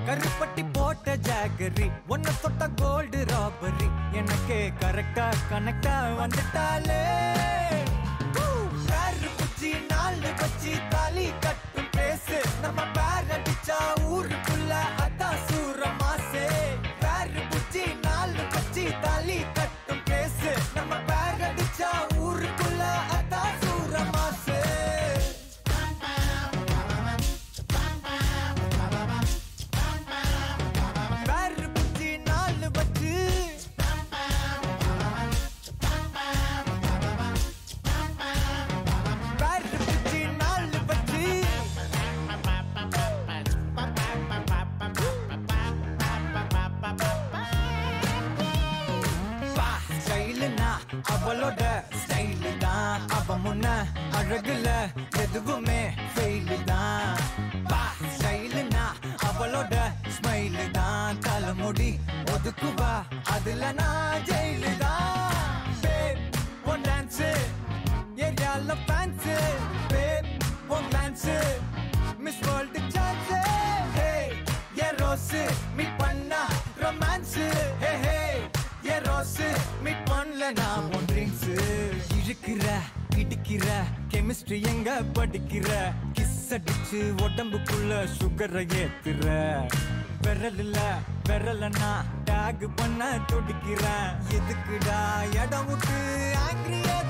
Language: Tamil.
கருப்பட்டி போட்ட ஜாகரி ஒன்ன தொட்ட கோல்டு ராபரி எனக்கு கரெக்டா கனெக்டா வந்துட்டாலே பேரு குச்சி நாலு வச்சு தாலி கட்டும் பேசு நம்ம பேர் அடிச்சா ஊருக்குள்ள அதான் சூர மாசே பேரு குச்சி நாலு வச்சு தாலி கட்டும் பேசு நம்ம பேர் அடிச்சா ஊருக்குள்ள அதான் சூர மாசே பேரு குச்சி நாலு வச்சு பேரு குச்சி நாலு வச்சு பா ஸ்டைலுனா அவளோட ஸ்டைலு தான் அவ முன்ன அழகுல எதுவுமே ஃபெயிலு தான் பா ஸ்டைலுனா அவளோட ஸ்மைலு தான் தலைமுடி ஒதுக்குவா அதுல நான் ஜெயிலு தான் பேப் ஒன் டான்ஸு ஏரியால fans babe one dance miss world chance hey a rose meet பண்ணா romance hey hey a rose meet பண்ணல நான் உன் ட்ரிங்க்ஸு இழுக்கிற இடிக்கிற கெமிஸ்ட்ரி எங்க படிக்கிற கிஸ் அடிச்சு உடம்புக்குள்ள சுகரை ஏத்துற விரல் இல்ல விரலன்னா டேக் பண்ண துடிக்கிறேன் எதுக்குடா இடம் விட்டு ஆங்கிரியே